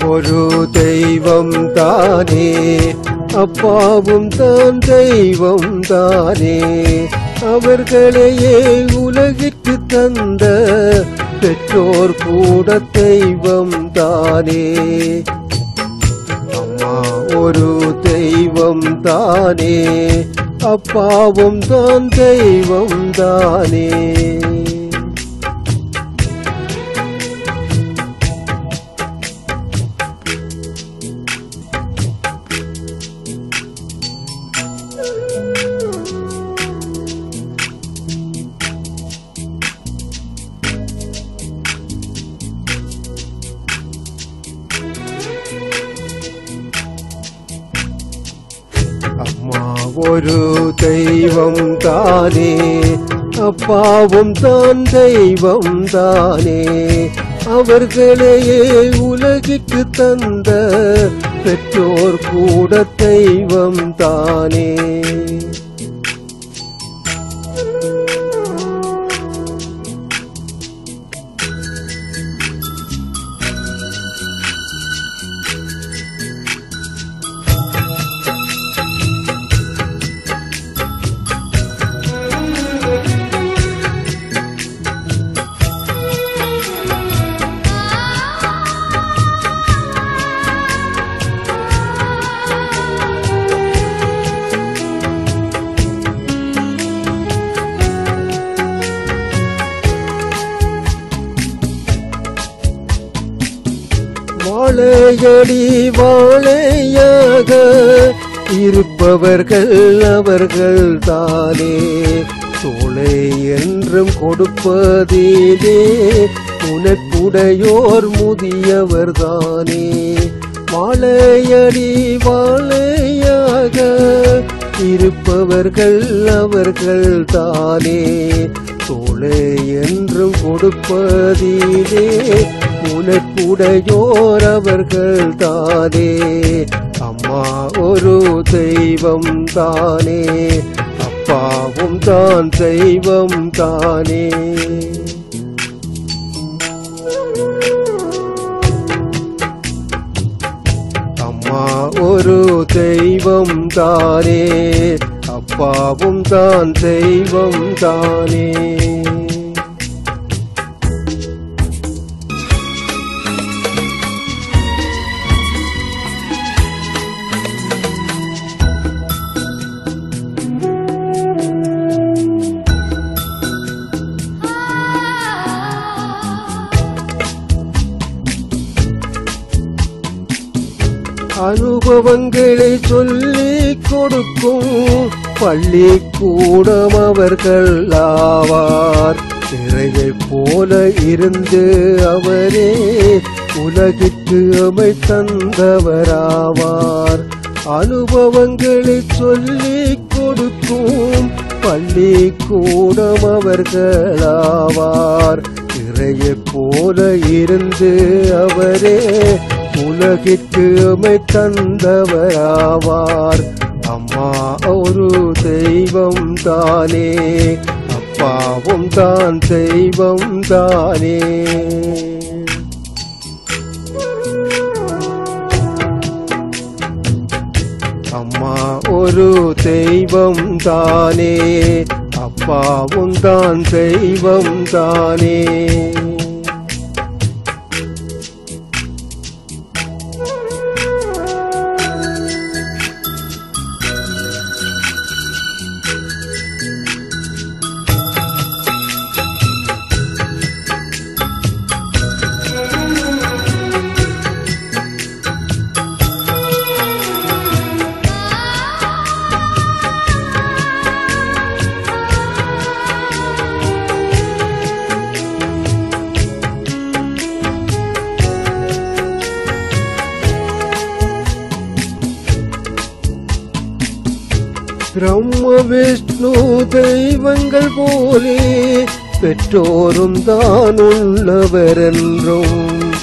ஒரு தெய்வம் தானே அப்பாவும் தான் தெய்வம் தானே அவர்களையே உலகிற்கு தந்த பெற்றோர் கூட தெய்வம் தானே அம்மா ஒரு தெய்வம் தானே அப்பாவும் தான் தெய்வம் தானே அம்மா ஒரு தெய்வம் தானே அப்பாவும் தான் தெய்வம் தானே அவர்களையே உலகிற்கு தந்த பெற்றோர் கூட தெய்வம் தானே வாழையடி வாழையாக இருப்பவர்கள் அவர்கள் தானே தோளை என்றும் கொடுப்பதிலே உனக்குடையோர் முதியவர் தானே வாழையடி வாழையாக இருப்பவர்கள் அவர்கள் தானே தோளை என்றும் கொடுப்பதிலே உனக்குடையோர் அவர்கள் தானே அம்மா ஒரு தெய்வம் தானே அப்பாவும் தான் தெய்வம் தானே அம்மா ஒரு தெய்வம் தானே அப்பாவும் தான் தெய்வம் தானே அனுபவங்களை சொல்லிக் கொடுக்கும் பள்ளிக்கூடம் அவர்கள் ஆவார் திரையை போல இருந்து அவரே உலகிற்கு அமை தந்தவராவார் அனுபவங்களை சொல்லிக் கொடுக்கும் பள்ளிக்கூடம் அவர்களாவார் திரையை போல இருந்து அவரே உலகிற்கு அமை தந்தவராவார் அம்மா ஒரு தெய்வம் தானே அப்பாவும் தான் தெய்வம் தானே அம்மா ஒரு தெய்வம் தானே அப்பாவும் தான் தெய்வம் தானே பிரம்ம விஷ்ணு தெய்வங்கள் போலே பெற்றோரும் தான் உள்ளவரென்றும்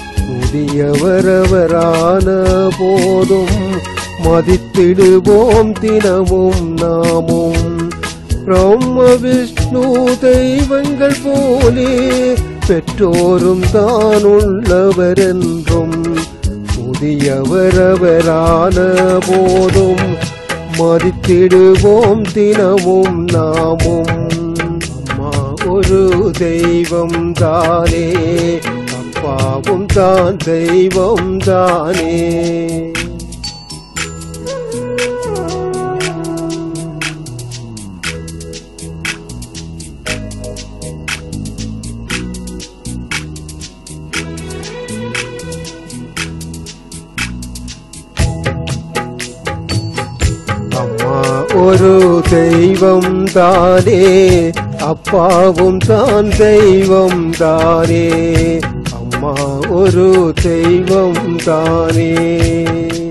முதியவரவரான போதும் மதித்திடுவோம் தினமும் நாமும் பிரம்ம விஷ்ணு தெய்வங்கள் போலே பெற்றோரும் தான் உள்ளவரென்றும் முதியவரவரான போதும் மதித்திடுவோம் தினமும் நாமும் அம்மா ஒரு தெய்வம் தானே அப்பாவும் தான் தெய்வம் தானே அம்மா ஒரு தெய்வம் தானே அப்பாவும் தான் தெய்வம் தானே அம்மா ஒரு தெய்வம் தானே